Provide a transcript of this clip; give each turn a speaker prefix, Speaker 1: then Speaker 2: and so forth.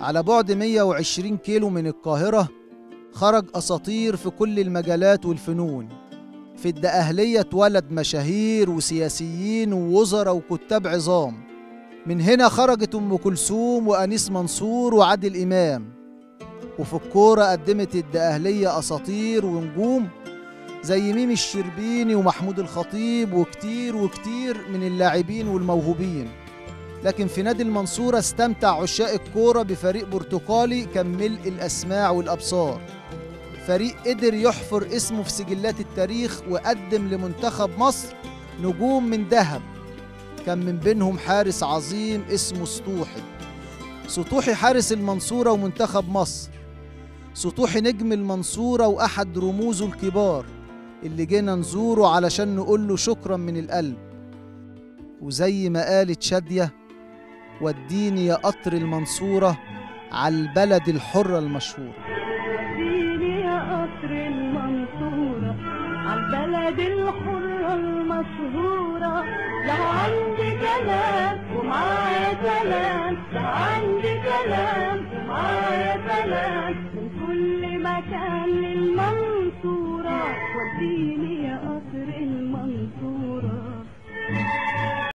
Speaker 1: على بعد 120 كيلو من القاهرة خرج أساطير في كل المجالات والفنون في الدقهلية اتولد مشاهير وسياسيين ووزراء وكتاب عظام من هنا خرجت أم كلثوم وأنيس منصور وعادل إمام وفي الكورة قدمت الدقهلية أساطير ونجوم زي ميمي الشربيني ومحمود الخطيب وكتير وكتير من اللاعبين والموهوبين لكن في نادي المنصورة استمتع عشاق الكورة بفريق برتقالي كان ملء الأسماع والأبصار فريق قدر يحفر اسمه في سجلات التاريخ وقدم لمنتخب مصر نجوم من ذهب كان من بينهم حارس عظيم اسمه سطوحي سطوحي حارس المنصورة ومنتخب مصر سطوحي نجم المنصورة وأحد رموزه الكبار اللي جينا نزوره علشان نقول له شكرا من القلب وزي ما قالت شادية وديني يا قطر المنصورة على البلد الحرة المشهورة
Speaker 2: وديني يا قطر المنصورة عالبلد الحرة المشهورة لو عندي كلام ومعايا كلام لو عندي كلام ومعايا كلام من كل مكان للمنصورة وديني